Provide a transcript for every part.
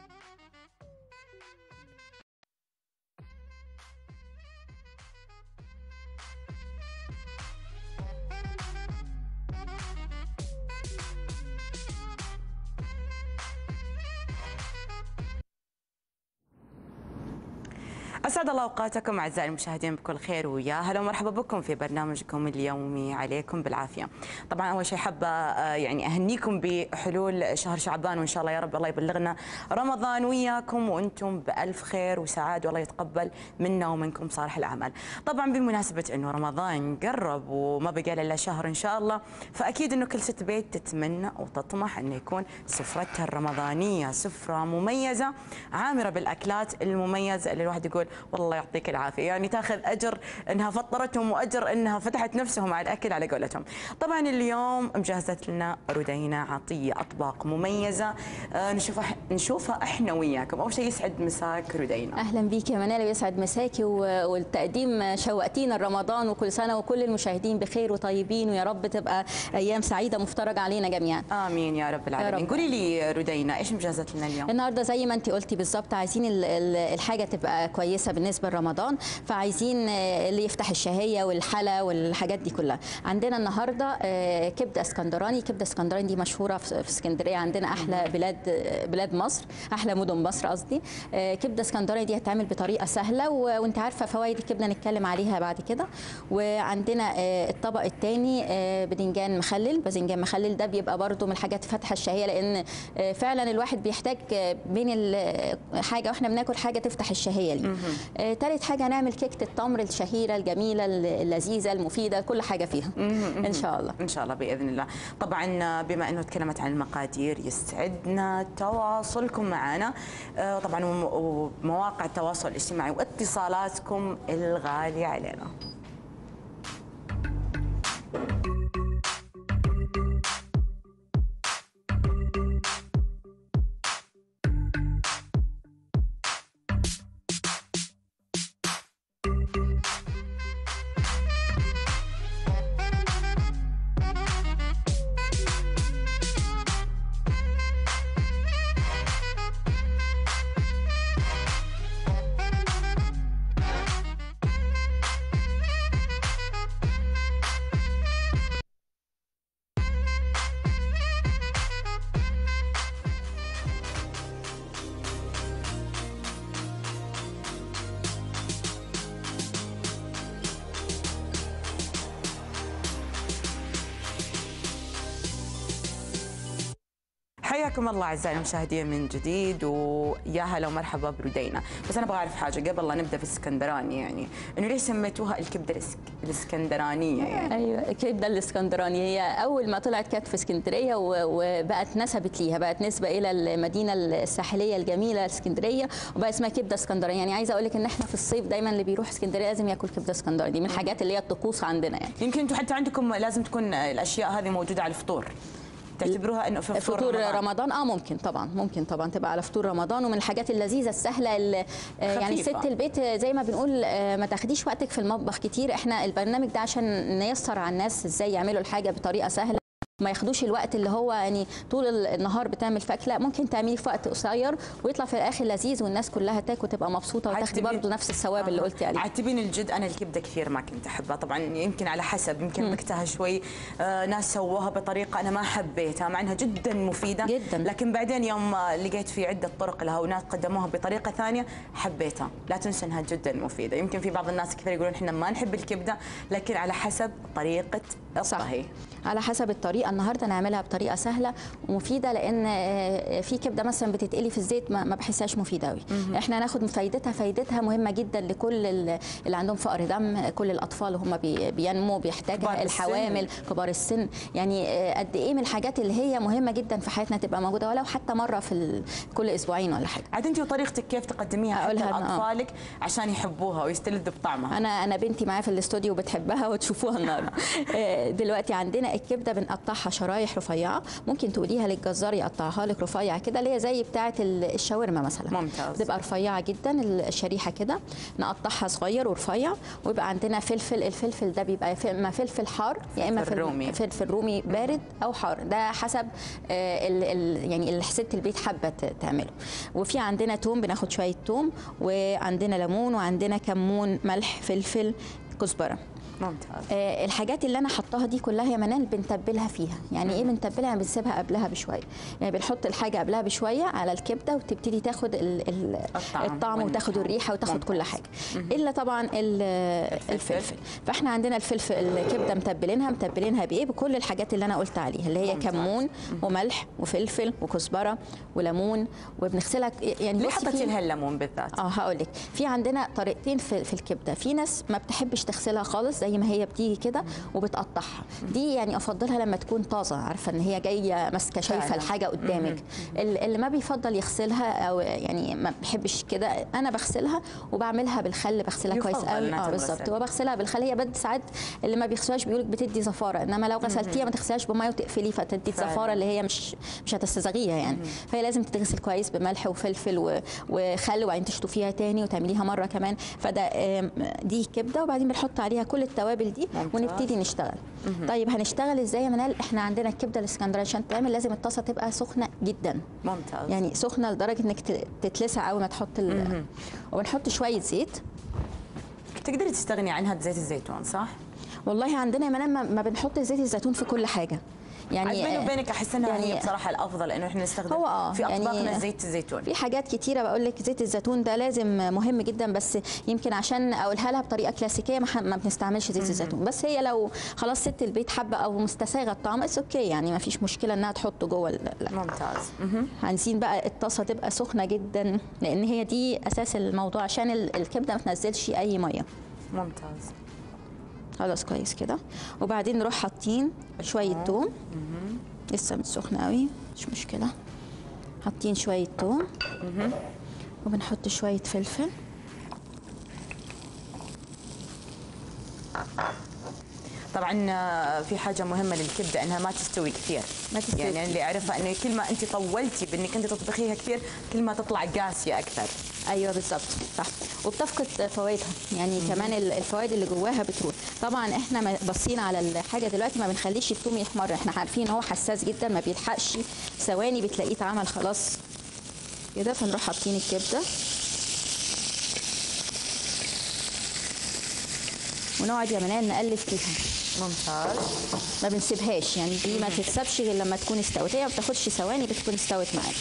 اسعد الله اوقاتكم اعزائي المشاهدين بكل خير ويا هلا ومرحبا بكم في برنامجكم اليومي عليكم بالعافيه. طبعا اول شيء حابه آه، يعني اهنيكم بحلول شهر شعبان وان شاء الله يا رب الله يبلغنا رمضان وياكم وانتم بالف خير وسعاده والله يتقبل منا ومنكم صالح الاعمال. طبعا بمناسبه انه رمضان قرب وما بقى الا شهر ان شاء الله فاكيد انه كل ست بيت تتمنى وتطمح انه يكون سفرتها الرمضانيه سفره مميزه عامره بالاكلات المميزه اللي الواحد يقول والله يعطيك العافيه يعني تاخذ اجر انها فطرتهم واجر انها فتحت نفسهم على الاكل على قولتهم طبعا اليوم مجهزت لنا رودينا عطيه اطباق مميزه آه، نشوفها نشوفها احنا وياكم اول شيء يسعد مساك رودينا اهلا بيك يا منال ويسعد مساكي و- والتقديم شوقتينا رمضان وكل سنه وكل المشاهدين بخير وطيبين ويا رب تبقى ايام سعيده مفترجه علينا جميعا امين يا رب العالمين رب. قولي لي رودينا ايش مجهزت لنا اليوم النهارده زي ما انت قلتي بالظبط عايزين ال- ال- الحاجه تبقى كويسه بالنسبه لرمضان فعايزين آه، اللي يفتح الشهيه والحلا والحاجات دي كلها عندنا النهارده آه، كبده اسكندراني كبده اسكندراني دي مشهوره في في اسكندريه عندنا احلى بلاد آه، بلاد مصر احلى مدن مصر قصدي آه، كبده اسكندراني دي هتعمل بطريقه سهله و- وانت عارفه فوائد الكبده نتكلم عليها بعد كده وعندنا آه، الطبق الثاني بدنجان مخلل باذنجان مخلل ده بيبقى برده من الحاجات فاتحه الشهيه لان آه، فعلا الواحد بيحتاج آه، بين ال- حاجه واحنا بناكل حاجه تفتح الشهيه ليه آه، تالت حاجه هنعمل كيكه التمر الشهيره الجميله اللذيذه المفيده كل حاجه فيها ان شاء الله ان شاء الله باذن الله طبعا بما انه تكلمت عن المقادير يسعدنا تواصلكم معنا آه، طبعا وم- ومواقع التواصل الاجتماعي واتصالاتكم الغاليه علينا حياكم الله اعزائي المشاهدين من جديد ويا هلا ومرحبا برودينا بس انا ابغى اعرف حاجه قبل لا نبدا في الاسكندراني يعني انه ليش سميتوها الكبده الإسك- الاسكندرانيه يعني ايوه الكبده الاسكندراني هي اول ما طلعت كانت في اسكندريه و- وبقت نسبت ليها بقت نسبه الى المدينه الساحليه الجميله اسكندريه وبقى اسمها كبده اسكندراني يعني عايزه اقول لك ان احنا في الصيف دايما اللي بيروح اسكندريه لازم ياكل كبده اسكندراني دي من الحاجات اللي هي الطقوس عندنا يعني يمكن انتم حتى عندكم لازم تكون الاشياء هذه موجوده على الفطور تعتبروها انه في فطور, فطور رمضان. رمضان اه ممكن طبعا ممكن طبعا تبقى على فطور رمضان ومن الحاجات اللذيذه السهله اللي آه، يعني خفيفة. ست البيت آه، زي ما بنقول آه، ما تاخديش وقتك في المطبخ كتير احنا البرنامج ده عشان نيسر على الناس ازاي يعملوا الحاجه بطريقه سهله ما ياخدوش الوقت اللي هو يعني طول النهار بتعمل فاكهه لا ممكن تعمليه في وقت قصير ويطلع في الاخر لذيذ والناس كلها تاكل وتبقى مبسوطه وتاخدي عتبين- برضه نفس الثواب اللي قلتي عليه عتبين الجد انا الكبده كثير ما كنت احبها طبعا يمكن على حسب يمكن وقتها شوي آه ناس سووها بطريقه انا ما حبيتها مع انها جدا مفيده جداً. لكن بعدين يوم آه، لقيت في عده طرق لها وناس قدموها بطريقه ثانيه حبيتها لا تنسى انها جدا مفيده يمكن في بعض الناس كثير يقولون احنا ما نحب الكبده لكن على حسب طريقه صح. الطهي على حسب الطريقه النهارده نعملها بطريقه سهله ومفيده لان آه، في كبده مثلا بتتقلي في الزيت ما ما بحسهاش مفيده قوي احنا هناخد من فايدتها فايدتها مهمه جدا لكل ال- اللي عندهم فقر دم كل الاطفال وهم بي- كبار بينموا بيحتاجها السن. الحوامل كبار السن يعني آه، قد ايه من الحاجات اللي هي مهمه جدا في حياتنا تبقى موجوده ولو حتى مره في ال- كل اسبوعين ولا حاجه عاد انت وطريقتك كيف تقدميها حتى أقولها أنا، آه. لاطفالك عشان يحبوها ويستلذوا بطعمها انا انا بنتي معايا في الاستوديو بتحبها وتشوفوها النهارده آه، دلوقتي عندنا الكبده بنقطعها نقطعها شرايح رفيعه ممكن تقوليها للجزار يقطعها لك رفيع كده اللي هي زي بتاعه ال- الشاورما مثلا ممتاز. بتبقى رفيعه جدا الشريحه كده نقطعها صغير ورفيع ويبقى عندنا فلفل الفلفل ده بيبقى في- اما فلفل حار يا اما فلفل فل- رومي. فلفل رومي بارد او حار ده حسب آه، ال ال يعني اللي ست البيت حابه ت- تعمله وفي عندنا توم بناخد شويه توم وعندنا ليمون وعندنا كمون ملح فلفل كزبره ممتاز آه، الحاجات اللي انا حطاها دي كلها يا منال بنتبلها فيها يعني ايه بنتبلها يعني بنسيبها قبلها بشويه يعني بنحط الحاجه قبلها بشويه على الكبده وتبتدي تاخد ال ال الطعم الطعم وتاخد والنكهة. الريحه وتاخد ممتاز. كل حاجه الا طبعا ال- الفلفل فاحنا عندنا الفلفل الكبده متبلينها متبلينها بايه بكل الحاجات اللي انا قلت عليها اللي هي ممتاز. كمون وملح وفلفل وكزبره وليمون وبنغسلها يعني ليه بصي حطيتي في- لها الليمون بالذات؟ اه هقول لك في عندنا طريقتين في, في الكبده في ناس ما بتحبش تغسلها خالص زي ما هي بتيجي كده وبتقطعها دي يعني افضلها لما تكون طازه عارفه ان هي جايه ماسكه شايفه فعلاً. الحاجه قدامك ال- اللي ما بيفضل يغسلها او يعني ما بيحبش كده انا بغسلها وبعملها بالخل بغسلها كويس يفضل قوي إنها اه بالظبط تنغسل. وبغسلها بالخل هي بد ساعات اللي ما بيغسلهاش بيقولك بتدي زفاره انما لو غسلتيها ما تغسلهاش بميه وتقفلي فتدي فعلاً. زفاره اللي هي مش مش هتستزغيها يعني فهي لازم تتغسل كويس بملح وفلفل و- وخل وبعدين تشطفيها تاني وتعمليها مره كمان فده آم، دي كبده وبعدين بنحط عليها كل التوابل دي ممتاز. ونبتدي نشتغل طيب هنشتغل ازاي يا منال احنا عندنا الكبده الاسكندرانيه عشان تعمل لازم الطاسه تبقى سخنه جدا ممتاز يعني سخنه لدرجه انك ت- تتلسع اول ما تحط ال... وبنحط شويه زيت تقدري تستغني عنها بزيت الزيتون صح؟ والله عندنا يا منال ما- ما بنحط زيت الزيتون في كل حاجه يعني يعني بيني آه، وبينك احس انها يعني هي بصراحه الافضل انه احنا نستخدم هو آه، في يعني اطباقنا زيت الزيتون في حاجات كتيرة بقول لك زيت الزيتون ده لازم مهم جدا بس يمكن عشان اقولها لها بطريقة كلاسيكية ما, ح- ما بنستعملش زيت الزيتون بس هي لو خلاص ست البيت حابة او مستساغة الطعم اتس اوكي يعني ما فيش مشكلة انها تحطه جوه ال- لا ممتاز مهم. عايزين بقى الطاسة تبقى سخنة جدا لان هي دي اساس الموضوع عشان ال- الكبدة ما تنزلش اي مية ممتاز خلاص كويس كده وبعدين نروح حاطين شوية توم لسه مش سخنة قوي مش مشكلة حاطين شوية توم وبنحط شوية فلفل طبعا آه، في حاجه مهمه للكبده انها ما تستوي كثير ما تستوي يعني كثير. اللي اعرفه انه كل ما انت طولتي بانك انت تطبخيها كثير كل ما تطلع قاسيه اكثر ايوه بالظبط صح وبتفقد فوائدها يعني كمان ال- الفوائد اللي جواها بتروح طبعا احنا ما- باصين على الحاجه دلوقتي ما بنخليش الثوم يحمر احنا عارفين ان هو حساس جدا ما بيلحقش ثواني بتلاقيه اتعمل خلاص كده فنروح حاطين الكبده ونقعد يا منال نقلب فيها ممتاز ما بنسيبهاش يعني دي ما تتسابش غير لما تكون استوت هي ما بتاخدش ثواني بتكون استوت معاك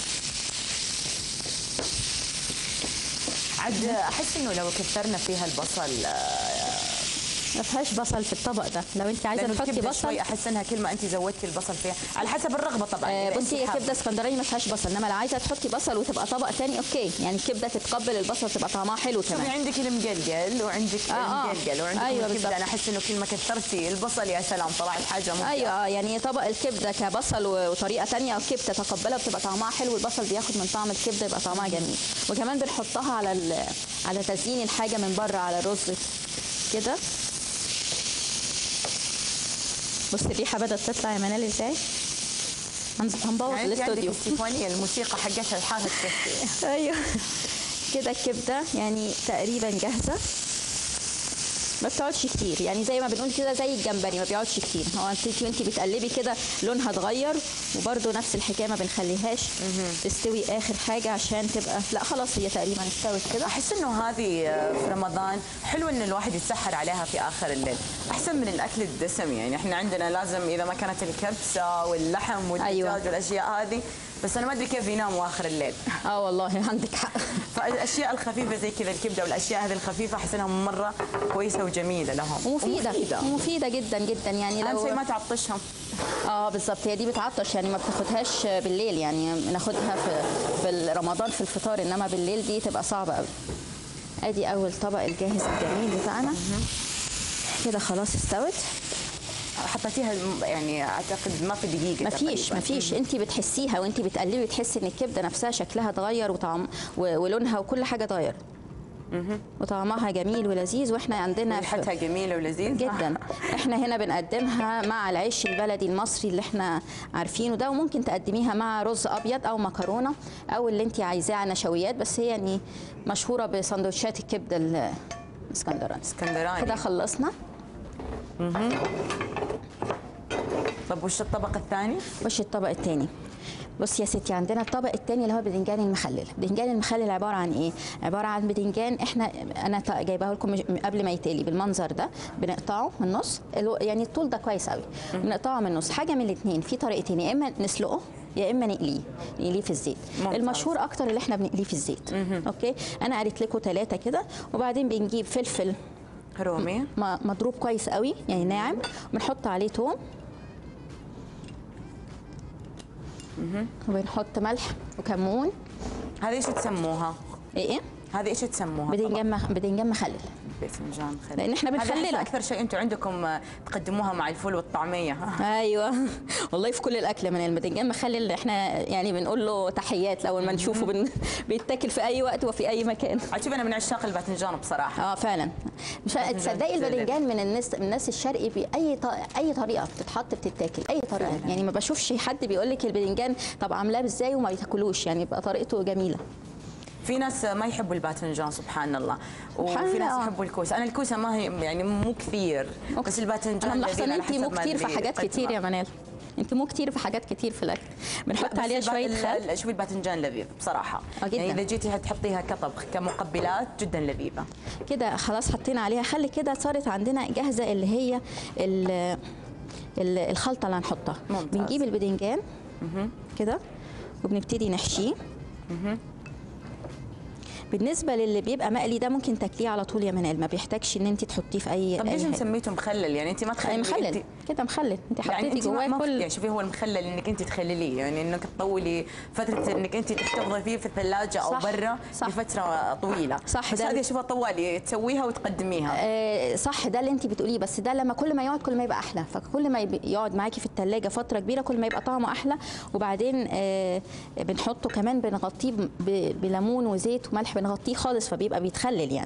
عاد احس انه لو كثرنا فيها البصل آه، ما فيهاش بصل في الطبق ده لو انت عايزه لانه تحطي الكبده بصل شوي احس انها كل ما انت زودتي البصل فيها على حسب الرغبه طبعا آه، إذا بصي أنت هي حابة. كبده اسكندراني ما فيهاش بصل انما لو عايزه تحطي بصل وتبقى طبق تاني اوكي يعني الكبده تتقبل البصل تبقى طعمها حلو شوفي كمان عندك المقلقل وعندك آه، آه. المقلقل وعندك أيوة الكبده بالظبط. انا احس انه كل ما كثرتي البصل يا سلام طلعت حاجه ممتازه ايوه اه يعني طبق الكبده كبصل و- وطريقه تانية وكبده تتقبلها بتبقى طعمها حلو البصل بياخد من طعم الكبده يبقى طعمها جميل وكمان بنحطها على ال- على تزيين الحاجه من بره على الرز كده بص الريحه بدات تطلع يا منال ازاي هنز- هنبوظ يعني انت عندك الاستوديو السيمفونيه الموسيقى حقتها لحالها تكفي ايوه كده الكبده يعني تقريبا جاهزه ما بتقعدش كتير يعني زي ما بنقول كده زي الجمبري ما بيقعدش كتير هو انت وانت بتقلبي كده لونها اتغير وبرده نفس الحكايه ما بنخليهاش تستوي اخر حاجه عشان تبقى لا خلاص هي تقريبا استوت كده احس انه هذه آه، في رمضان حلو ان الواحد يتسحر عليها في اخر الليل احسن من الاكل الدسم يعني احنا عندنا لازم اذا ما كانت الكبسه واللحم والدجاج أيوة. والاشياء هذه بس انا ما ادري كيف يناموا اخر الليل اه والله عندك حق فالاشياء الخفيفه زي كذا الكبده والاشياء هذه الخفيفه احس انها مره كويسه وجميله لهم ومفيده ومفيدة. ومفيده جدا جدا يعني اهم لو شيء ما تعطشهم اه بالظبط هي دي بتعطش يعني ما بتاخدهاش بالليل يعني بناخدها في في رمضان في الفطار انما بالليل دي تبقى صعبه قوي ادي اول طبق الجاهز الجميل بتاعنا كده خلاص استوت حطيتيها يعني اعتقد ما في دقيقه ما فيش تقريباً. ما فيش انت بتحسيها وانت بتقلبي بتحسي ان الكبده نفسها شكلها اتغير وطعم و- ولونها وكل حاجه اتغير وطعمها جميل ولذيذ واحنا عندنا في- ريحتها جميله ولذيذه جدا احنا هنا بنقدمها مع العيش البلدي المصري اللي احنا عارفينه ده وممكن تقدميها مع رز ابيض او مكرونه او اللي انت عايزاه نشويات بس هي يعني مشهوره بسندوتشات الكبده الاسكندراني اسكندراني كده خلصنا طب وش الطبق الثاني؟ وش الطبق التاني بص يا ستي عندنا الطبق التاني اللي هو البدنجان المخلل البدنجان المخلل عباره عن ايه عباره عن بدنجان احنا انا ط- جايباه لكم مش- قبل ما يتقلي بالمنظر ده بنقطعه من النص الو- يعني الطول ده كويس قوي بنقطعه من النص حاجه من الاثنين في طريقتين يا اما نسلقه يا اما نقليه نقليه في الزيت ممتاز. المشهور اكتر اللي احنا بنقليه في الزيت اوكي انا قريت لكم ثلاثه كده وبعدين بنجيب فلفل رومي م- مضروب كويس قوي يعني ناعم بنحط عليه توم وبنحط ملح وكمون هذه ايش تسموها؟ ايه ايه هذه ايش تسموها؟ بدنجان مخ... بدنجان مخلل باذنجان خلل لأن إحنا هذا بنخلله. أحس اكثر شيء انتم عندكم آه، تقدموها مع الفول والطعميه ايوه والله في كل الاكل من البدنجان مخلل احنا يعني بنقول له تحيات لو ما نشوفه بن... بيتاكل في اي وقت وفي اي مكان عاد شوف انا من عشاق الباذنجان بصراحه اه فعلا مش تصدقي جزيلا. البدنجان من الناس من الناس الشرقي باي ط... اي طريقه بتتحط بتتاكل اي طريقه فعلاً. يعني ما بشوفش حد بيقول لك البدنجان طب عاملاه ازاي وما يتاكلوش يعني بقى طريقته جميله في ناس ما يحبوا الباذنجان سبحان الله سبحان وفي ناس الله. يحبوا الكوسه انا الكوسه ما هي يعني مو كثير بس الباذنجان انا ملاحظه ان لذيذ على انت حسب مو ما كتير في اللي حاجات كتير يا يقدمه. منال انت مو كتير في حاجات كتير في الاكل بنحط بس عليها الب- شويه ال- خل ال- شوفي الباذنجان لذيذ بصراحه آه، جداً. يعني اذا جيتي تحطيها كطبخ كمقبلات جدا لذيذه كده خلاص حطينا عليها خل كده صارت عندنا جاهزه اللي هي ال- ال- الخلطه اللي هنحطها ممتاز. بنجيب البدنجان كده وبنبتدي نحشيه بالنسبه للي بيبقى مقلي ده ممكن تاكليه على طول يا منال ما بيحتاجش ان انت تحطيه في اي طب أي ليش حاجة. سميته مخلل يعني انت ما أي تخلي مخلل أنت- كده مخلل انت يعني حطيتي انت ما جواه ما- كل يعني شوفي هو المخلل انك انت تخلليه يعني انك تطولي فتره انك انت تحتفظي فيه في الثلاجه او صح، برا صح. لفتره طويله صح، بس ده- هذه اشوفها طوالي تسويها وتقدميها آه، صح ده اللي انت بتقوليه بس ده لما كل ما يقعد كل ما يبقى احلى فكل ما يب- يقعد معاكي في التلاجة فتره كبيره كل ما يبقى طعمه احلى وبعدين آه، بنحطه كمان بنغطيه ب- بليمون وزيت وملح بنغطيه خالص فبيبقى بيتخلل يعني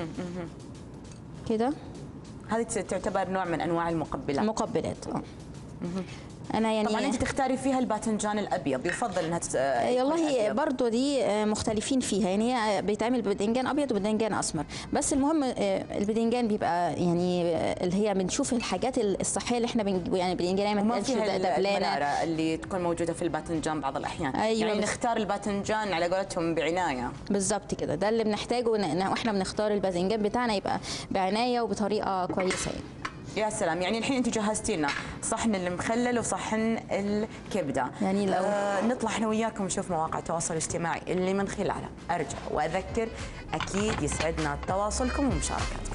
كده هذه تعتبر نوع من انواع المقبلات مقبلات اه انا يعني طبعا انت تختاري فيها الباذنجان الابيض يفضل انها تس... آه، يكون والله أبيض. برضو دي آه، مختلفين فيها يعني هي بيتعمل ببدنجان ابيض وبدنجان اسمر بس المهم آه، البدنجان بيبقى يعني آه، اللي هي بنشوف الحاجات الصحيه اللي احنا بنجيبه يعني البدنجان ما وما تبقاش فيها ال- دبلانه المرارة اللي تكون موجودة في الباذنجان بعض الأحيان أيوة يعني بس- نختار الباذنجان على قولتهم بعناية بالظبط كده ده اللي بنحتاجه ون- ن- واحنا بنختار الباذنجان بتاعنا يبقى بعنايه وبطريقه كويسه يعني يا سلام يعني الحين انت جهزتي لنا صحن المخلل وصحن الكبده يعني لو- آه نطلع احنا وياكم نشوف مواقع التواصل الاجتماعي اللي من خلالها ارجع واذكر اكيد يسعدنا تواصلكم ومشاركتكم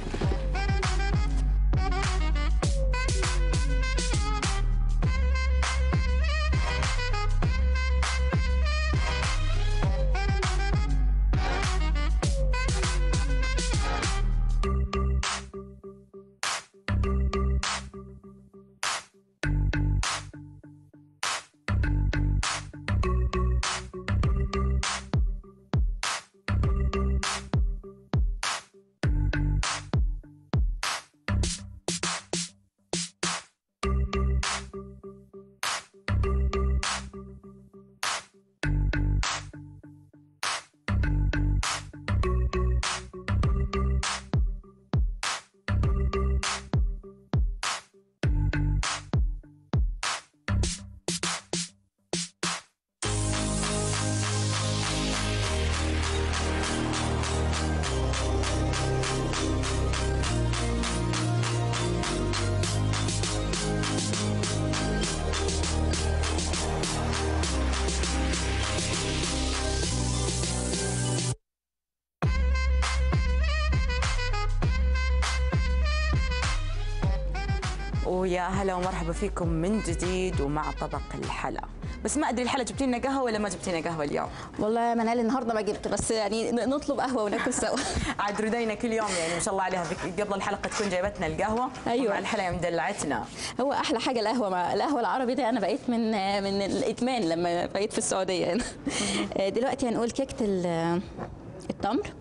ويا هلا ومرحبا فيكم من جديد ومع طبق الحلا بس ما ادري الحلا جبتي لنا قهوه ولا ما جبتي لنا قهوه اليوم والله يا منال النهارده ما جبت بس يعني ن- نطلب قهوه وناكل سوا عاد ردينا كل يوم يعني ما شاء الله عليها فيك- قبل الحلقه تكون جايبتنا القهوه أيوة. مع الحلا يوم دلعتنا هو احلى حاجه القهوه مع القهوه العربي ده انا بقيت من من الادمان لما بقيت في السعوديه هنا دلوقتي هنقول كيكه ال- التمر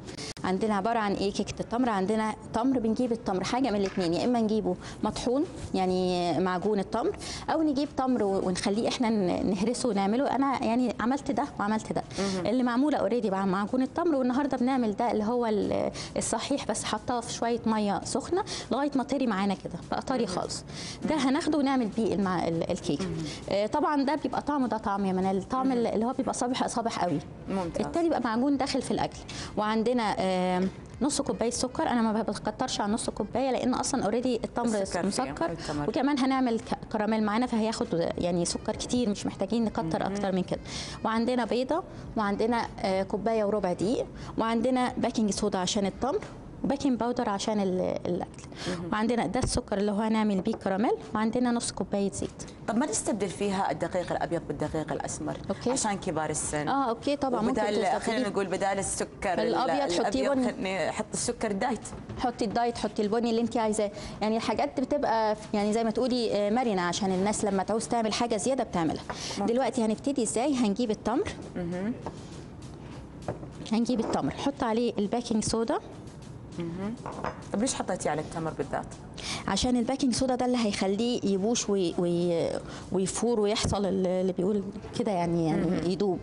عندنا عباره عن ايه كيكه التمر عندنا تمر بنجيب التمر حاجه من الاثنين يا اما نجيبه مطحون يعني معجون التمر او نجيب تمر و- ونخليه احنا ن- نهرسه ونعمله انا يعني عملت ده وعملت ده اللي معموله اوريدي مع معجون التمر والنهارده بنعمل ده اللي هو ال- الصحيح بس حطاه في شويه ميه سخنه لغايه ما طري معانا كده بقى طري خالص ده هناخده ونعمل بيه المع... ال- الكيكه آه، طبعا ده بيبقى طعمه ده طعم يا منال الطعم اللي هو بيبقى صابح صابح قوي ممتاز. التاني بقى معجون داخل في الاكل وعندنا آه، نص كوبايه سكر انا ما بكترش عن نص كوبايه لان اصلا اوريدي التمر السكر فيه، مسكر التمر. وكمان هنعمل ك- كراميل معانا فهياخد يعني سكر كتير مش محتاجين نكتر اكتر من كده وعندنا بيضه وعندنا آه، كوبايه وربع دقيق وعندنا باكنج صودا عشان التمر وباكنج باودر عشان ال- الاكل وعندنا ده السكر اللي هو هنعمل بيه كراميل وعندنا نص كوبايه زيت طب ما نستبدل فيها الدقيق الابيض بالدقيق الاسمر أوكي. عشان كبار السن اه اوكي طبعا ممكن وبدال تستبدليه. خلينا نقول بدال السكر الأبيض حطيه بني. خليني احط السكر دايت حطي الدايت حطي البني اللي انت عايزاه يعني الحاجات بتبقى يعني زي ما تقولي آه، مرنه عشان الناس لما تعوز تعمل حاجه زياده بتعملها دلوقتي هنبتدي ازاي هنجيب التمر هنجيب التمر نحط عليه الباكنج صودا طب ليش حطيتي على التمر بالذات؟ عشان الباكنج صودا ده اللي هيخليه يبوش وي وي ويفور ويحصل اللي بيقول كده يعني يعني يدوب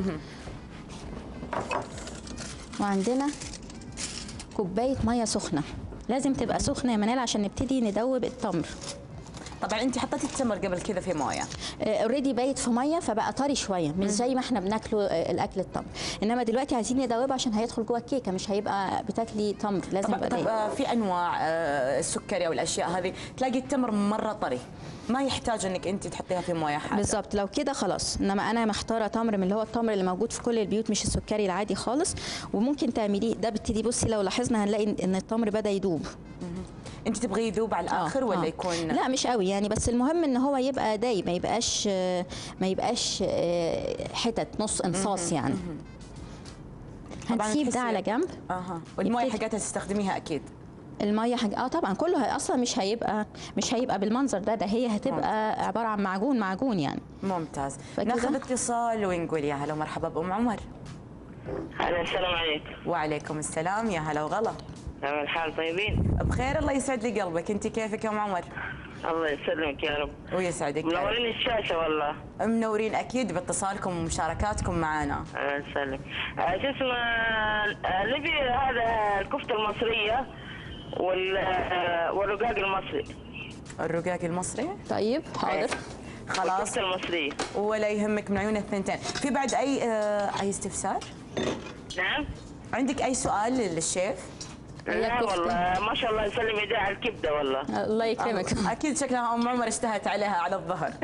وعندنا كوبايه ميه سخنه لازم تبقى سخنه يا منال عشان نبتدي ندوب التمر طبعا انت حطيتي التمر قبل كذا في مويه اوريدي بايت في ميه فبقى طري شويه مش زي ما احنا بناكله آه، الاكل التمر انما دلوقتي عايزين ندوبه عشان هيدخل جوه الكيكه مش هيبقى بتاكلي تمر لازم طب, يبقى طب بايت آه، في انواع آه، السكري او الاشياء هذه تلاقي التمر مره طري ما يحتاج انك انت تحطيها في مويه حاره بالظبط لو كده خلاص انما انا مختاره تمر من اللي هو التمر اللي موجود في كل البيوت مش السكري العادي خالص وممكن تعمليه ده بتدي بصي لو لاحظنا هنلاقي ان التمر بدا يدوب انت تبغيه يذوب على الاخر آه، ولا آه. يكون لا مش قوي يعني بس المهم ان هو يبقى دايب ما يبقاش آه، ما يبقاش آه، حتت نص انصاص يعني طبعاً هنسيب تحسي- ده على جنب اها والمويه يبتدي- حقتها تستخدميها اكيد الميه حاجة اه طبعا كله هي- اصلا مش هيبقى مش هيبقى بالمنظر ده ده هي هتبقى عباره عن معجون معجون يعني ممتاز فكده؟ ناخذ اتصال ونقول يا هلا ومرحبا بام عمر هلا السلام عليكم وعليكم السلام يا هلا وغلا كيف الحال طيبين؟ بخير الله يسعد لي قلبك انت كيفك يا ام عمر الله يسلمك يا رب ويسعدك منورين الشاشة والله منورين اكيد باتصالكم ومشاركاتكم معنا الله يسلمك آه، شو اسمه آه، نبي هذا الكفتة المصرية وال آه، والرقاق المصري الرقاق المصري طيب حاضر خلاص الكفتة المصرية ولا يهمك من عيون الثنتين في بعد اي آه، اي استفسار نعم؟ عندك اي سؤال للشيف هي لا الكفتة. والله ما شاء الله يسلم ايديه على الكبدة والله الله يكرمك اكيد شكلها ام عمر اشتهت عليها على الظهر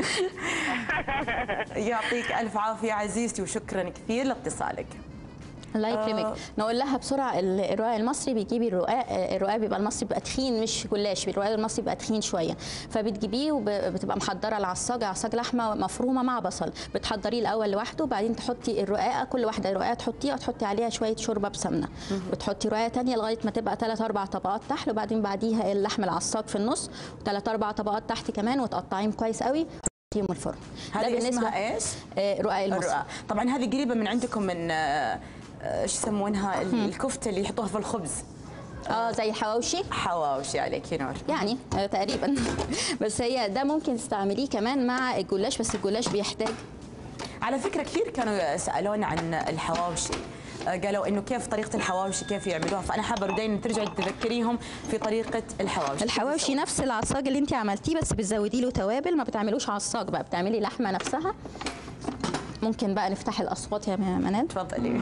يعطيك الف عافيه عزيزتي وشكرا كثير لاتصالك الله يكرمك نقول لها بسرعه ال- الرقاق المصري بيجيبي الرقاق آه، الرقاق بيبقى المصري بيبقى تخين مش جلاش الرقاق المصري بيبقى تخين شويه فبتجيبيه وبتبقى محضره العصاج عصاج لحمه مفرومه مع بصل بتحضريه الاول لوحده وبعدين تحطي الرقاقه كل واحده رقاقه تحطيها وتحطي عليها شويه شوربه بسمنه وتحطي رقاقه تانية لغايه ما تبقى ثلاث اربع طبقات تحت وبعدين بعديها اللحم العصاج في النص وثلاث اربع طبقات تحت كمان وتقطعيهم كويس قوي وتحطيهم الفرن هذه اسمها ايش؟ آه، رقاق المصري الرقاق طبعا هذه قريبه من عندكم من آه، آه، ايش يسمونها الكفته اللي يحطوها في الخبز اه زي الحواوشي حواوشي عليك نور يعني آه، تقريبا بس هي ده ممكن تستعمليه كمان مع الجلاش بس الجلاش بيحتاج على فكره كثير كانوا سالونا عن الحواوشي آه، قالوا انه كيف طريقه الحواوشي كيف يعملوها فانا حابه دائما ترجعي تذكريهم في طريقه الحواوشي الحواوشي نفس العصاج اللي انت عملتيه بس بتزودي له توابل ما بتعملوش عصاج بقى بتعملي لحمه نفسها ممكن بقى نفتح الاصوات يا منال تفضلي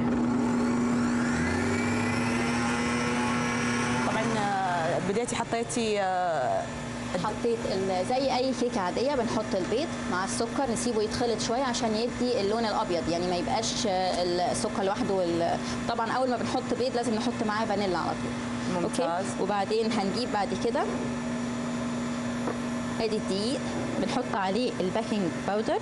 طبعا آه، بديتي حطيتي آه، حطيت ال- زي اي كيكه عاديه بنحط البيض مع السكر نسيبه يتخلط شويه عشان يدي اللون الابيض يعني ما يبقاش آه، السكر لوحده وال... طبعا اول ما بنحط بيض لازم نحط معاه فانيلا على طول ممتاز. وبعدين هنجيب بعد كده ادي الدقيق بنحط عليه البيكنج باودر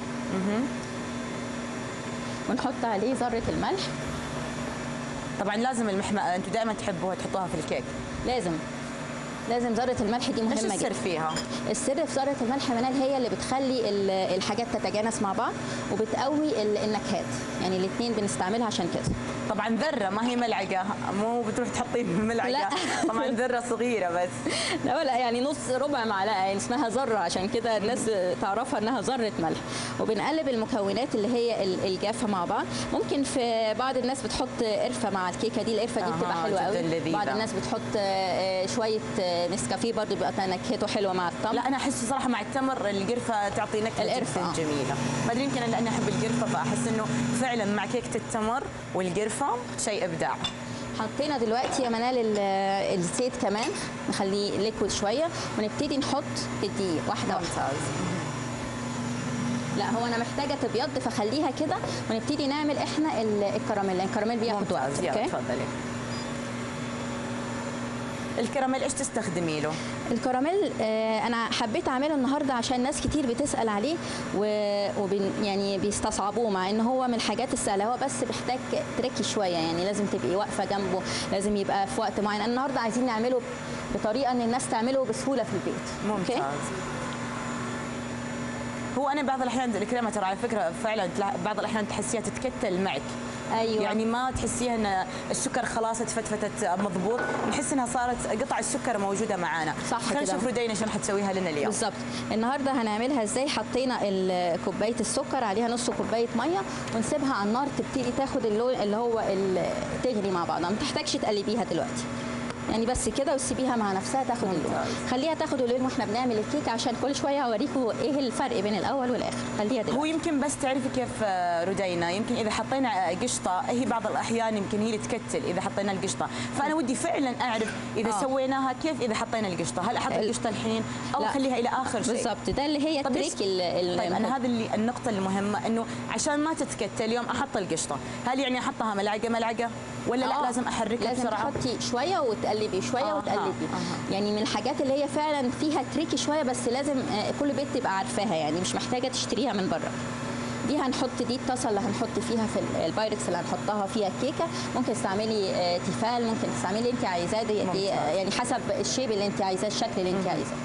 ونحط عليه ذره الملح طبعا لازم المحمى انتم دائما تحبوها تحطوها في الكيك لازم لازم ذره الملح دي ايش مهمه السر جدا فيها؟ السر في ذره الملح منال هي اللي بتخلي ال- الحاجات تتجانس مع بعض وبتقوي ال- النكهات يعني الاثنين بنستعملها عشان كده طبعا ذره ما هي ملعقه مو بتروح تحطين ملعقه لا. طبعا ذره صغيره بس لا لا يعني نص ربع معلقه يعني اسمها ذره عشان كده الناس تعرفها انها ذره ملح وبنقلب المكونات اللي هي ال- الجافه مع بعض ممكن في بعض الناس بتحط قرفه مع الكيكه دي القرفه دي أها، بتبقى حلوه جداً قوي لذيذة. بعض الناس بتحط آه، شويه آه، نسكافيه برضه بيبقى نكهته حلوه مع التمر لا انا احس صراحه مع التمر القرفه تعطي نكهه القرفة، جدا آه. جميله ما ادري يمكن لاني احب القرفه فاحس انه فعلا مع كيكه التمر والقرفه شيء ابداع حطينا دلوقتي يا منال ال- الزيت كمان نخليه ليكويد شويه ونبتدي نحط الدقيق واحده واحده ممتاز لا هو انا محتاجه تبيض فخليها كده ونبتدي نعمل احنا ال- الكراميل لان الكراميل بياخد وقت ممتاز يلا اوكي تفضلي الكراميل ايش تستخدمي له؟ الكراميل آه، انا حبيت اعمله النهارده عشان ناس كتير بتسال عليه و- وبن يعني بيستصعبوه مع ان هو من الحاجات السهله هو بس بيحتاج تركي شويه يعني لازم تبقي واقفه جنبه لازم يبقى في وقت معين النهارده عايزين نعمله بطريقه ان الناس تعمله بسهوله في البيت ممتاز هو انا بعض الاحيان الكريمه ترى على فكره فعلا تلا- بعض الاحيان تحسيها تتكتل معك ايوه يعني ما تحسيها ان السكر خلاص اتفتفتت مضبوط نحس انها صارت قطع السكر موجوده معانا صح خلينا كده. نشوف رودينا شلون حتسويها لنا اليوم بالظبط النهارده هنعملها ازاي حطينا ال- كوبايه السكر عليها نص كوبايه ميه ونسيبها على النار تبتدي تاخد اللون اللي هو ال- تغلي مع بعضها ما تحتاجش تقلبيها دلوقتي يعني بس كده وتسيبيها مع نفسها تاخد اللون ممتاز. خليها تاخد اللون واحنا بنعمل الكيك عشان كل شويه هوريكم ايه الفرق بين الاول والاخر خليها هو دلوقتي يمكن بس تعرفي كيف آه، رودينا يمكن اذا حطينا آه، قشطه هي بعض الاحيان يمكن هي اللي تكتل اذا حطينا القشطه فانا ودي فعلا اعرف اذا آه. سويناها كيف اذا حطينا القشطه هل احط ال- القشطه الحين او لا. اخليها الى اخر شيء بالظبط ده اللي هي طب ليش- التريك ال- ال- طيب انا هذه اللي النقطه المهمه انه عشان ما تتكتل يوم احط القشطه هل يعني احطها ملعقه ملعقه ولا لا آه، لازم احركها لازم بسرعه تحطي شويه وتقلبي شويه أها، وتقلبي أها. يعني من الحاجات اللي هي فعلا فيها تريكي شويه بس لازم آه، كل بيت تبقى عارفاها يعني مش محتاجه تشتريها من بره دي هنحط دي الطاسه اللي هنحط فيها في ال- البايركس اللي هنحطها فيها الكيكه ممكن تستعملي آه، تيفال ممكن تستعملي اللي انت عايزاه دي دي ممتاز. آه، يعني حسب الشيب اللي انت عايزاه الشكل اللي انت عايزاه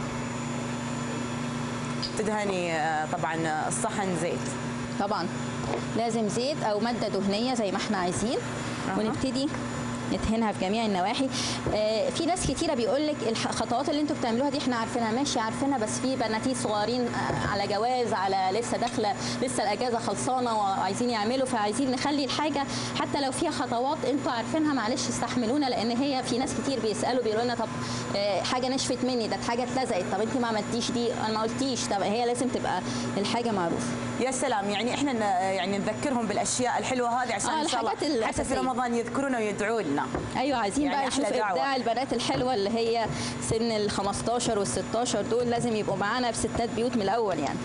تدهني آه، طبعا آه، الصحن زيت طبعا لازم زيت او ماده دهنيه زي ما احنا عايزين أها. ونبتدي ندهنها في جميع النواحي آه، في ناس كتيره بيقول لك الخطوات اللي انتوا بتعملوها دي احنا عارفينها ماشي عارفينها بس في بناتيت صغيرين آه، على جواز على لسه داخله لسه الاجازه خلصانه وعايزين يعملوا فعايزين نخلي الحاجه حتى لو فيها خطوات انتوا عارفينها معلش استحملونا لان هي في ناس كتير بيسالوا بيقولوا لنا طب آه، حاجه نشفت مني ده حاجه اتلزقت طب انت ما عملتيش دي انا ما قلتيش طب هي لازم تبقى الحاجه معروفه يا سلام يعني احنا ن- يعني نذكرهم بالاشياء الحلوه هذه عشان آه، ان شاء الله الحاجات حتى في الأساسية. رمضان يذكرونا ويدعوا لنا ايوه عايزين يعني بقى أحلى نشوف دعوة. ابداع البنات الحلوه اللي هي سن ال 15 وال 16 دول لازم يبقوا معانا في ستات بيوت من الاول يعني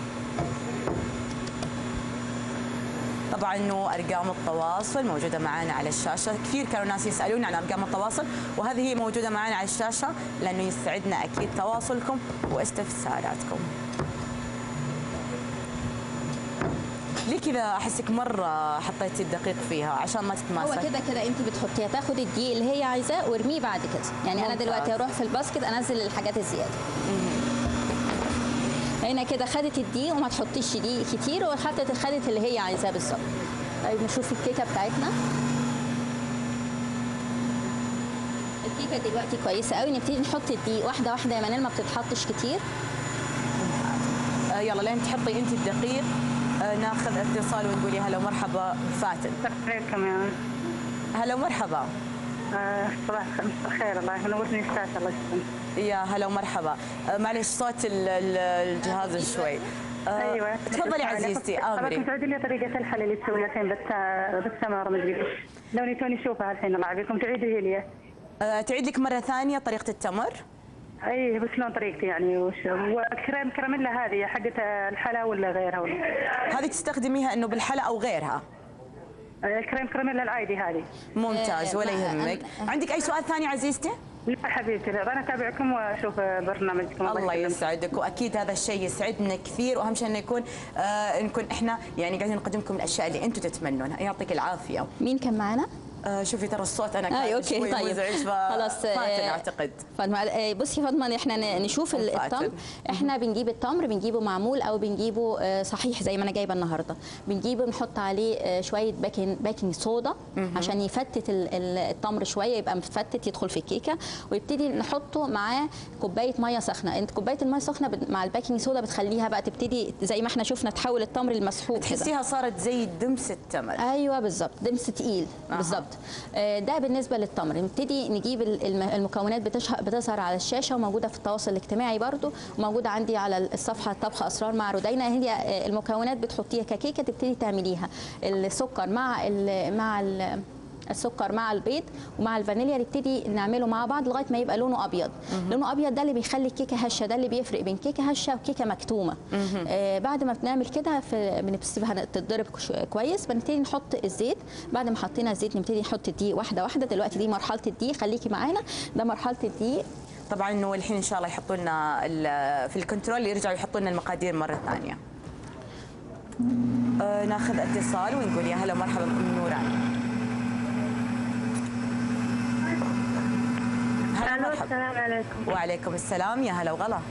طبعا انه ارقام التواصل موجوده معنا على الشاشه كثير كانوا ناس يسالون عن ارقام التواصل وهذه هي موجوده معنا على الشاشه لانه يسعدنا اكيد تواصلكم واستفساراتكم ليه كذا احسك مره حطيتي الدقيق فيها عشان ما هو تتماسك كده كده انت بتحطيها تاخد الدقيق اللي هي عايزاه وارميه بعد كده يعني انا ممتاز. دلوقتي اروح في الباسكت انزل الحاجات الزياده هنا كده خدت الدقيق وما تحطيش دقيق كتير وخدت خدت اللي هي عايزاه بالظبط طيب نشوف الكيكه بتاعتنا الكيكه دلوقتي كويسه قوي نبتدي نحط الدقيق واحده واحده يا منال ما بتتحطش كتير آه يلا لين تحطي انت الدقيق آه ناخذ اتصال ونقول يا هلا ومرحبا فاتن عليكم يا هلا ومرحبا آه، صباح الخير الله ينورني الشاشة الله يسلمك يا هلا ومرحبا آه معلش صوت ال- ال- الجهاز شوي آه ايوه تفضلي عزيزتي ابغى امري تعودي لي طريقة الحل اللي تسويها الحين بس بس ما مدري ايش لوني توني اشوفها الحين الله يعافيكم تعيدي لي آه تعيد لك مره ثانيه طريقه التمر اي بس شلون طريقتي يعني وش وكريم كراميلا هذه حقت الحلا ولا غيرها ولا هذه تستخدميها انه بالحلا او غيرها آه، كريم كراميلا العادي هذه ممتاز آه، ولا ما- يهمك أنا- عندك اي سؤال ثاني عزيزتي لا حبيبتي لا، انا اتابعكم واشوف برنامجكم الله يسلمك. يسعدك واكيد هذا الشيء يسعدنا كثير واهم شيء انه يكون آه نكون احنا يعني قاعدين نقدم لكم الاشياء اللي انتم تتمنونها يعطيك العافيه مين كان معانا؟ آه شوفي ترى الصوت انا كان اي اوكي شوي طيب مزعج ف خلاص فاتن آه، اعتقد فاطمه آه، بصي فاطمه احنا ن- نشوف ال- فاتن. التمر احنا بنجيب التمر بنجيبه معمول او بنجيبه آه، صحيح زي ما انا جايبه النهارده بنجيبه نحط عليه آه، شويه باكنج باكنج صودا عشان يفتت ال- ال- التمر شويه يبقى مفتت يدخل في الكيكه ويبتدي نحطه معاه كوبايه ميه سخنه انت كوبايه الميه السخنه بت- مع الباكنج صودا بتخليها بقى تبتدي زي ما احنا شفنا تحول التمر المسحوق كده تحسيها صارت زي دمس التمر ايوه بالظبط دمس تقيل أها. بالظبط آه، ده بالنسبه للتمر نبتدي نجيب ال- الم- المكونات بتشه- بتظهر على الشاشه وموجوده في التواصل الاجتماعي برضو وموجوده عندي على الصفحه طبخ اسرار مع رودينا هي آه، المكونات بتحطيها ككيكه تبتدي تعمليها السكر مع ال مع ال السكر مع البيض ومع الفانيليا نبتدي نعمله مع بعض لغايه ما يبقى لونه ابيض لونه ابيض ده اللي بيخلي الكيكه هشه ده اللي بيفرق بين كيكه هشه وكيكه مكتومه آه بعد ما بنعمل كده في- بنسيبها تتضرب كش- كويس بنبتدي نحط الزيت بعد ما حطينا الزيت نبتدي نحط الدقيق واحده واحده دلوقتي دي مرحله الدقيق خليكي معانا ده مرحله الدقيق طبعا انه الحين ان شاء الله يحطوا لنا ال- في الكنترول يرجعوا يحطوا لنا المقادير مره ثانيه آه ناخذ اتصال ونقول يا هلا ومرحبا ام نوران هلا الو مرحبا السلام عليكم وعليكم السلام يا هلا وغلا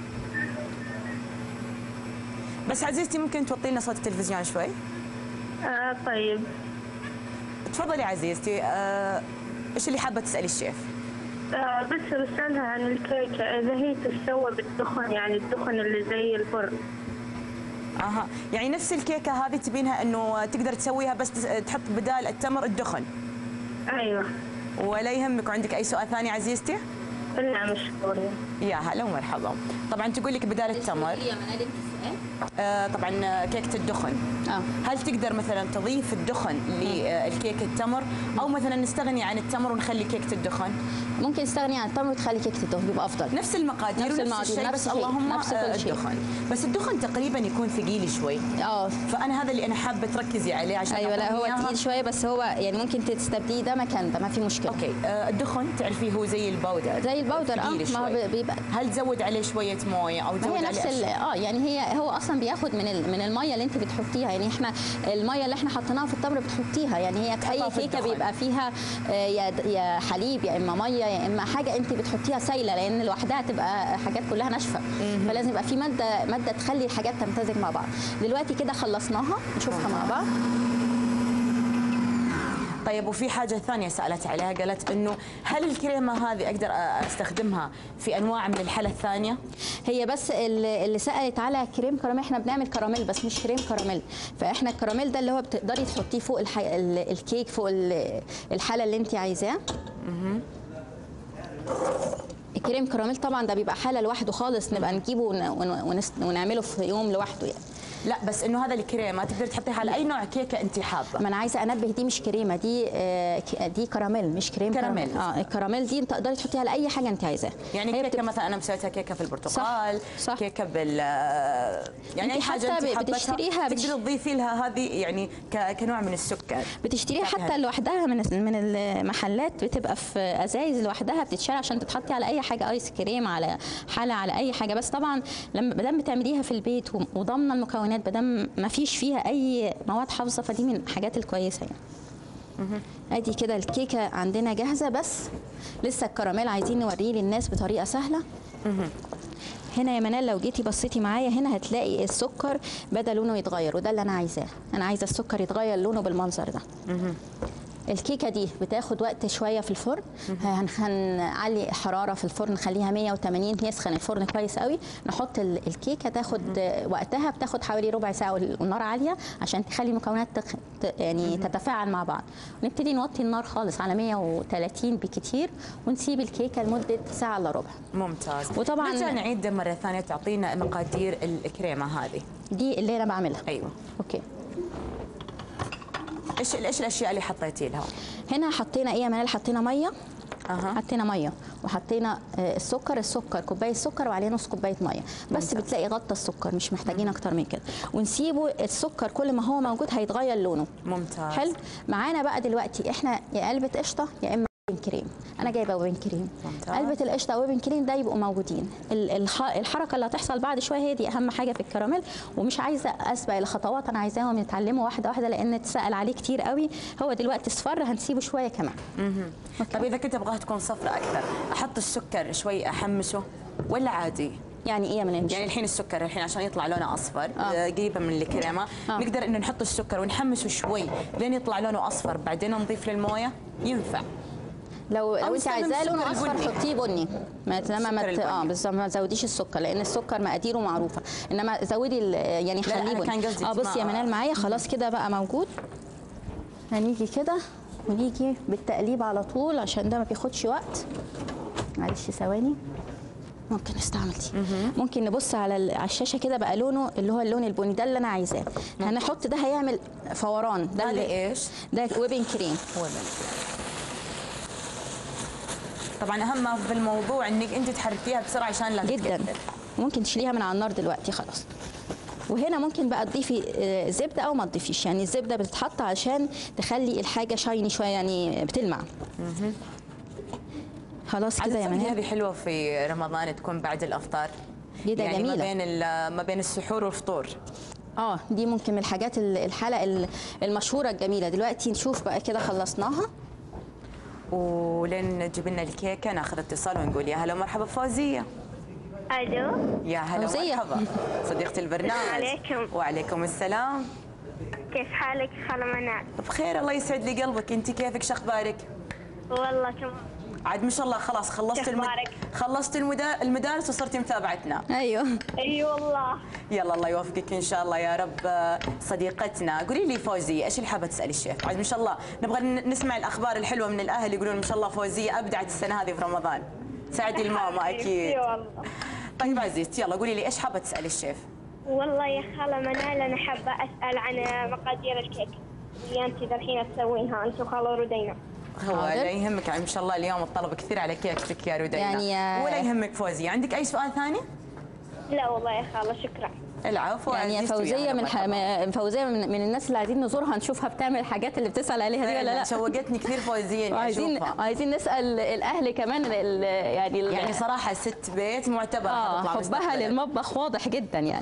بس عزيزتي ممكن توطي لنا صوت التلفزيون شوي آه طيب تفضلي عزيزتي آه، ايش اللي حابه تسالي الشيف آه بس بسألها عن الكيكة إذا هي تتسوى بالدخن يعني الدخن اللي زي الفرن اها يعني نفس الكيكه هذه تبينها انه تقدر تسويها بس تس- تحط بدال التمر الدخن أيوة ولا يهمك عندك اي سؤال ثاني عزيزتي لا مشكورة يا هلا ومرحبا طبعا تقول لك بدال التمر يا منال انت السؤال آه، طبعا كيكه الدخن اه هل تقدر مثلا تضيف الدخن للكيكه التمر او مثلا نستغني عن التمر ونخلي كيكه الدخن ممكن تستغني عن التمر وتخلي كيكه الدهن بيبقى افضل نفس المقادير نفس ونفس المقادير، الشيء نفس بس الشيء، اللهم نفس كل آه، شيء. الدخن بس الدخن تقريبا يكون ثقيل شوي اه فانا هذا اللي انا حابه تركزي عليه عشان ايوه لا أعطيني هو إياها. تقيل شويه بس هو يعني ممكن تستبديه ده مكان ده ما في مشكله اوكي آه، الدخن تعرفيه هو زي البودر زي البودر اه ثقيل ما هو شوي. بيبقى هل تزود عليه شويه مويه او ما تزود هي عليه نفس ال- أشياء؟ اه يعني هي هو اصلا بياخد من ال- من الميه اللي انت بتحطيها يعني احنا الميه اللي احنا حطيناها في التمر بتحطيها يعني هي تحطها اي في كيكه الدخن. بيبقى فيها آه، يا يا حليب يا اما ميه يا اما حاجه انت بتحطيها سايله لان لوحدها تبقى حاجات كلها ناشفه فلازم يبقى في ماده ماده تخلي الحاجات تمتزج مع بعض دلوقتي كده خلصناها نشوفها مع بعض طيب وفي حاجه ثانيه سالت عليها قالت انه هل الكريمه هذه اقدر استخدمها في انواع من الحلا الثانيه؟ هي بس اللي اللي سالت على كريم كراميل احنا بنعمل كراميل بس مش كريم كراميل فاحنا الكراميل ده اللي هو بتقدري تحطيه فوق الح... ال- الكيك فوق ال- الحاله اللي انت عايزاه الكريم كراميل طبعا ده بيبقى حاله لوحده خالص نبقى نجيبه ون... ون... ونس... ونعمله في يوم لوحده يعني لا بس انه هذا الكريمه تقدر تحطيها على اي نوع كيكه انت حابه ما انا عايزه انبه دي مش كريمه دي آه، ك- دي كراميل مش كريم كراميل. اه الكراميل دي انت تقدري تحطيها على اي حاجه انت عايزاها يعني هي كيكه بتبقى- مثلا انا مسويتها كيكه في البرتقال صح. كيكه بال يعني اي أنت حاجه حتى انت ب- حابتها بتشتريها بتش- تقدري تضيفي لها هذه يعني ك- كنوع من السكر بتشتريها تعطيها حتى لوحدها من من المحلات بتبقى في ازايز لوحدها بتتشال عشان تتحطي على اي حاجه ايس كريم على حلا على اي حاجه بس طبعا لما ما دام بتعمليها في البيت وضامنه المكونات ما دام ما فيش فيها اي مواد حافظه فدي من الحاجات الكويسه يعني ادي كده الكيكه عندنا جاهزه بس لسه الكراميل عايزين نوريه للناس بطريقه سهله هنا يا منال لو جيتي بصيتي معايا هنا هتلاقي السكر بدا لونه يتغير وده اللي انا عايزاه انا عايزه السكر يتغير لونه بالمنظر ده الكيكه دي بتاخد وقت شويه في الفرن هن- هنعلي حراره في الفرن نخليها 180 يسخن الفرن كويس قوي نحط ال- الكيكه تاخد وقتها بتاخد حوالي ربع ساعه والنار عاليه عشان تخلي المكونات تخ... ت- يعني تتفاعل مع بعض نبتدي نوطي النار خالص على 130 بكتير ونسيب الكيكه لمده ساعه الا ربع ممتاز وطبعاً- نرجع نعيد مره ثانيه تعطينا مقادير الكريمه هذه دي اللي انا بعملها ايوه اوكي ايش ايش الاشياء اللي حطيتي لها؟ هنا حطينا ايه يا منال حطينا ميه اها حطينا ميه وحطينا آه، السكر السكر كوبايه سكر وعليه نص كوبايه ميه بس ممتاز. بتلاقي غطى السكر مش محتاجين اكتر من كده ونسيبه السكر كل ما هو موجود هيتغير لونه ممتاز حلو معانا بقى دلوقتي احنا يا علبه قشطه يا اما كريم انا جايبه ويبن كريم ممتاز. علبه القشطه ويبن كريم ده يبقوا موجودين ال- الح- الحركه اللي هتحصل بعد شويه هي دي اهم حاجه في الكراميل ومش عايزه اسبق الخطوات انا عايزاهم يتعلموا واحده واحده لان اتسال عليه كتير قوي هو دلوقتي اصفر هنسيبه شويه كمان طيب اذا كنت ابغاها تكون صفرة اكثر احط السكر شوي احمسه ولا عادي يعني ايه يا منى يعني الحين السكر الحين عشان يطلع لونه اصفر آه. آه. قريبه من الكريمه آه. آه. نقدر انه نحط السكر ونحمسه شوي لين يطلع لونه اصفر بعدين نضيف له المويه ينفع لو أو لو انت نستخدم عايزاه لونه السكر اصفر البني. حطيه بني ما انما ما السكر ت- اه البني. بالظبط ما تزوديش السكر لان السكر مقاديره معروفه انما زودي ال- يعني لا، خليه أنا بني كان قصدي اه بصي يا ما- منال معايا خلاص كده بقى موجود هنيجي كده ونيجي بالتقليب على طول عشان ده ما بياخدش وقت معلش ثواني ممكن نستعمل دي ممكن نبص على ال- على الشاشه كده بقى لونه اللي هو اللون البني ده اللي انا عايزاه هنحط ده هيعمل فوران ده هذا اللي- ايش؟ ده ويبن كريم طبعا اهم ما في الموضوع انك انت تحركيها بسرعه عشان لا جدا تتكتل. ممكن تشيليها من على النار دلوقتي خلاص وهنا ممكن بقى تضيفي آه، زبده او ما تضيفيش يعني الزبده بتتحط عشان تخلي الحاجه شايني شويه يعني بتلمع خلاص عادة كده يا تصدقي منال هذه حلوه في رمضان تكون بعد الافطار دي ده يعني جميلة. ما بين ال- ما بين السحور والفطور اه دي ممكن من الحاجات ال- الحلقه ال- المشهوره الجميله دلوقتي نشوف بقى كده خلصناها ولين تجيب لنا الكيكه ناخذ اتصال ونقول يا هلا ومرحبا فوزيه الو يا هلا فوزية. ومرحبا صديقة البرنامج عليكم. وعليكم السلام كيف حالك خالة منال بخير الله يسعد لي قلبك انت كيفك شخبارك والله تمام عاد ما شاء الله خلاص خلصت المد... شخبارك؟ خلصت المدا... المدارس وصرتي متابعتنا ايوه اي والله يلا الله يوفقك ان شاء الله يا رب صديقتنا قولي لي فوزيه ايش اللي حابه تسالي الشيف عاد ما شاء الله نبغى ن- نسمع الاخبار الحلوه من الاهل يقولون ما شاء الله فوزيه ابدعت السنه هذه في رمضان ساعدي الماما اكيد اي والله طيب عزيزتي يلا قولي لي ايش حابه تسالي الشيف والله يا خالة منال أنا حابة أسأل عن مقادير الكيك اللي أنت الحين تسويها أنت وخالة ردينا هو حاضر. لا يهمك ما شاء الله اليوم الطلب كثير على كيكتك يا رودينا يعني يا- ولا يهمك فوزيه عندك اي سؤال ثاني لا والله يا خالة شكرا العفو يعني يا عزيزتي ويا فوزيه هلا من ومرحبا. ح... فوزيه من, من الناس اللي عايزين نزورها نشوفها بتعمل الحاجات اللي بتسال عليها دي ولا فعلاً لا شوقتني كثير فوزيه اني وعايزين اشوفها عايزين نسال الاهل كمان ال... يعني ال... يعني صراحه ست بيت معتبره اه حتطلع حبها مستقبلاً. للمطبخ واضح جدا يعني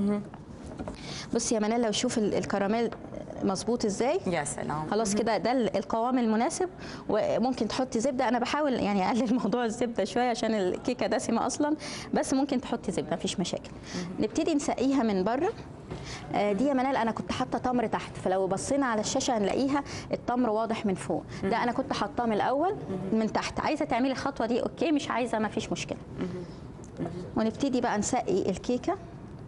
بصي يا منال لو شوف ال- الكراميل مظبوط ازاي يا سلام خلاص كده ده ال- القوام المناسب وممكن تحطي زبده انا بحاول يعني اقلل موضوع الزبده شويه عشان الكيكه دسمه اصلا بس ممكن تحطي زبده مفيش مشاكل نبتدي نسقيها من بره آه، دي يا منال انا كنت حاطه تمر تحت فلو بصينا على الشاشه هنلاقيها التمر واضح من فوق ده انا كنت حاطاه من الاول من تحت عايزه تعملي الخطوه دي اوكي مش عايزه مفيش مشكله ونبتدي بقى نسقي الكيكه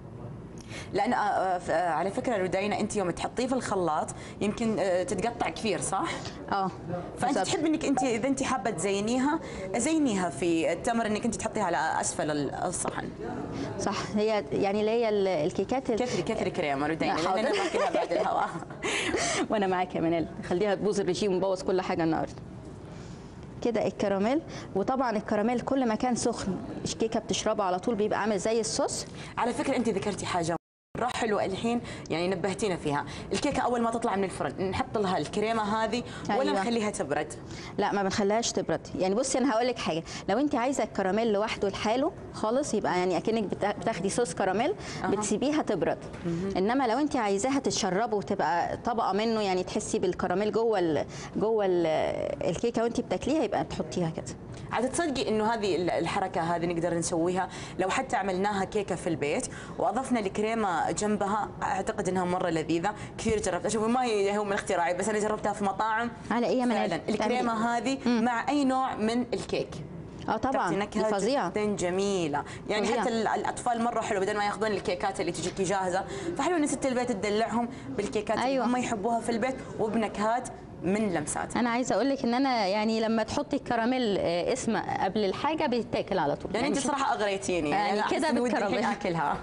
لان آه، آه، ف- آه، على فكره رودينا انت يوم تحطيه في الخلاط يمكن آه، تتقطع كثير صح؟ اه فانت بالظبط. تحب انك انت اذا انت حابه تزينيها زينيها في التمر انك انت تحطيها على اسفل ال- الصحن صح هي يعني اللي هي ال- الكيكات ال- كثري كثري كريمه رودينا لا، لان حاضر. انا باكلها بعد الهواء وانا معاك يا منال خليها تبوظ الرجيم ونبوظ كل حاجه النهارده كده الكراميل وطبعا الكراميل كل ما كان سخن الكيكه بتشربه على طول بيبقى عامل زي الصوص على فكره انت ذكرتي حاجه مرة حلوة الحين يعني نبهتينا فيها، الكيكة أول ما تطلع من الفرن نحط لها الكريمة هذه ولا أيوة. نخليها تبرد؟ لا ما بنخليهاش تبرد يعني بصي انا هقول لك حاجه لو انت عايزه الكراميل لوحده لحاله خالص يبقى يعني اكنك بتا- بتاخدي صوص كراميل بتسيبيها تبرد انما لو انت عايزاها تتشربه وتبقى طبقه منه يعني تحسي بالكراميل جوه ال جوه ال الكيكه وانت بتاكليها يبقى تحطيها كده عاد تصدقي انه هذه ال- الحركه هذه نقدر نسويها لو حتى عملناها كيكه في البيت واضفنا الكريمه جنبها اعتقد انها مره لذيذه كثير جربتها شوفي ما هي هو من اختراعي بس انا جربتها في مطاعم على ايه يا منال؟ فعلا بتعملي الكريمه هذه مع اي نوع من الكيك اه طبعا تعطي دي نكهه فظيعه جدا جميله يعني فظيعة. حتى ال- الاطفال مره حلو بدل ما ياخذون الكيكات اللي تجيكي جاهزه فحلو ان ست البيت تدلعهم بالكيكات أيوة. اللي هم يحبوها في البيت وبنكهات من لمسات انا عايزه اقول لك ان انا يعني لما تحطي الكراميل آه، اسم قبل الحاجه بيتاكل على طول لان انت شوف- صراحه اغريتيني يعني أنا أحس كده إني ودي بالكراميل. الحين اكلها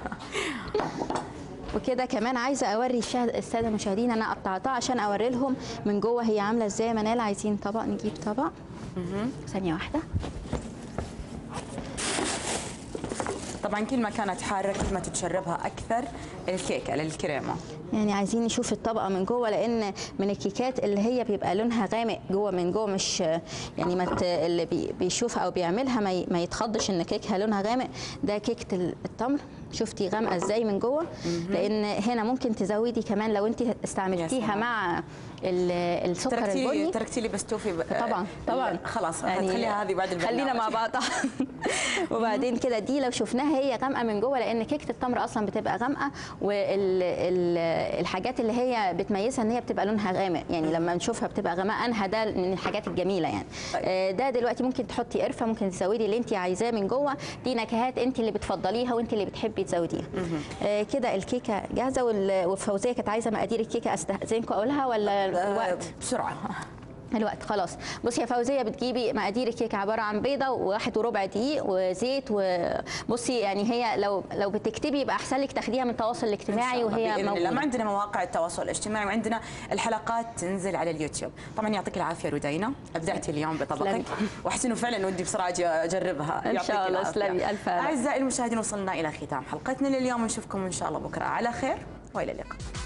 وكده كمان عايزه اوري الشا- الساده المشاهدين انا قطعتها عشان اوري لهم من جوه هي عامله ازاي يا منال عايزين طبق نجيب طبق ثانيه واحده طبعا كل ما كانت حاره كل ما تتشربها اكثر الكيكه للكريمه يعني عايزين نشوف الطبقه من جوه لان من الكيكات اللي هي بيبقى لونها غامق جوه من جوه مش يعني ما ت- اللي بي- بيشوفها او بيعملها ما ي- ما يتخضش ان كيكها لونها غامق ده كيكه ال- التمر شفتي غامقه ازاي من جوه لان هنا ممكن تزودي كمان لو انت استعملتيها سلام. مع ال- السكر تركتي لي البني تركتي لي بس توفي ب... طبعا طبعا خلاص يعني خليها هذه بعد البرنامج خلينا مع بعض وبعدين كده دي لو شفناها هي غامقه من جوه لان كيكه التمر اصلا بتبقى غامقه والحاجات اللي هي بتميزها ان هي بتبقى لونها غامق يعني لما نشوفها بتبقى غمقانها ده من الحاجات الجميله يعني طيب. آه، ده دلوقتي ممكن تحطي قرفه ممكن تزودي اللي انت عايزاه من جوه دي نكهات انت اللي بتفضليها وانت اللي بتحبي تزوديها آه، كده الكيكه جاهزه وال- وفوزيه كانت عايزه مقادير الكيكه استاذنكم اقولها ولا الوقت آه، بسرعه الوقت خلاص بصي يا فوزيه بتجيبي مقادير الكيكه عباره عن بيضه وواحد وربع دقيق وزيت وبصي يعني هي لو لو بتكتبي يبقى احسن لك تاخديها من التواصل إن شاء الاجتماعي الله وهي بإذن الله. ما موجوده عندنا مواقع التواصل الاجتماعي وعندنا الحلقات تنزل على اليوتيوب طبعا يعطيك العافيه رودينا ابدعتي اليوم بطبقك تسلمي. واحس انه فعلا ودي بصراحه أجي اجربها إن يعطيك شاء الله. العافية. تسلمي. ألف ألف. اعزائي المشاهدين وصلنا الى ختام حلقتنا لليوم نشوفكم ان شاء الله بكره على خير والى اللقاء